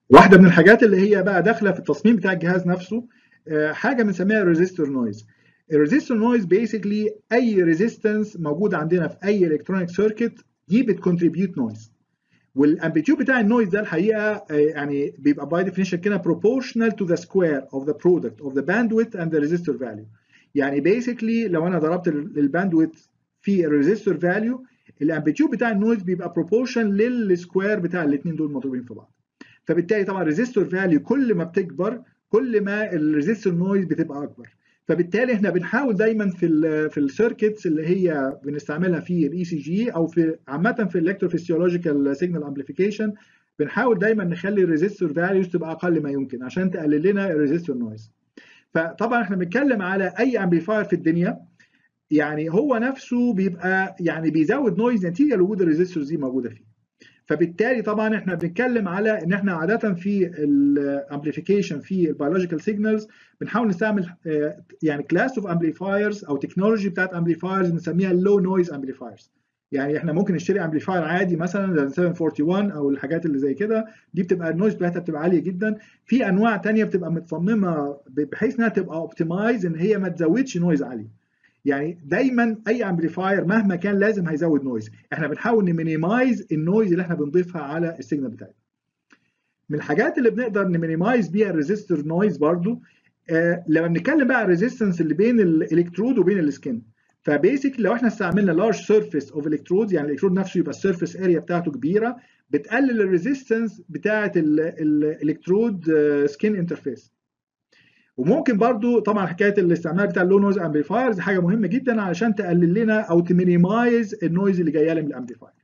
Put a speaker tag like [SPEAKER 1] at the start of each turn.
[SPEAKER 1] واحده من الحاجات اللي هي بقى داخله في التصميم بتاع الجهاز نفسه حاجه بنسميها ريزيستور نويز الريزيستور نويز بيسكلي اي ريزيستنس موجود عندنا في اي الكترونيك سيركت دي بتكونتريبيوت نويز والامبليتيود بتاع النويز ده الحقيقه يعني بيبقى باي ديفينيشن كده proportional to the square of the product of the bandwidth and the resistor value يعني بيسكلي لو انا ضربت الباندويث في الريزيستور فاليو الامبليتيود بتاع النويز بيبقى proportion للسكوير بتاع الاثنين دول مضروبين في بعض فبالتالي طبعا الريزيستور فاليو كل ما بتكبر كل ما الريزيستور نويز بتبقى اكبر فبالتالي احنا بنحاول دايما في ال في السيركتس اللي هي بنستعملها في الاي سي جي او في عامه في الالكتروفيسيولوجيكال سيجنال امبليفيكيشن بنحاول دايما نخلي الريزيستور فاليوز تبقى اقل ما يمكن عشان تقلل لنا الريزيستور نويز فطبعا احنا بنتكلم على اي امبليفاير في الدنيا يعني هو نفسه بيبقى يعني بيزود نويز نتيجه لوجود الريزيستورز دي موجوده فيه فبالتالي طبعا احنا بنتكلم على ان احنا عاده في الامبليفيكيشن في البيولوجيكال سيجنالز بنحاول نستعمل يعني كلاس اوف امبليفايرز او تكنولوجي بتاعت امبليفايرز بنسميها اللو نويز امبليفايرز يعني احنا ممكن نشتري امبليفاير عادي مثلا زي 741 او الحاجات اللي زي كده دي بتبقى النويز بتاعتها بتبقى عاليه جدا في انواع ثانيه بتبقى متصممه بحيث انها تبقى اوبتمايز ان هي ما تزودش نويز عاليه يعني دايما اي امبليفاير مهما كان لازم هيزود نويز احنا بنحاول نمينيمايز النويز اللي احنا بنضيفها على السيجنال بتاعتنا من الحاجات اللي بنقدر نمينيمايز بيها الريزيستور نويز برضو آه لما بنتكلم بقى الريزيستنس اللي بين الالكترود وبين السكن فبيسك لو احنا استعملنا لارج سيرفيس اوف الكترود يعني الالكترود نفسه يبقى السيرفيس اريا بتاعته كبيره بتقلل الريزيستنس بتاعه الالكترود سكين انترفيس وممكن برضو طبعا حكايه الاستعمال بتاع اللو نويز امبليفايرز حاجه مهمه جدا علشان تقلل لنا او تمينيمايز النويز اللي جايه لنا من الامبليفاير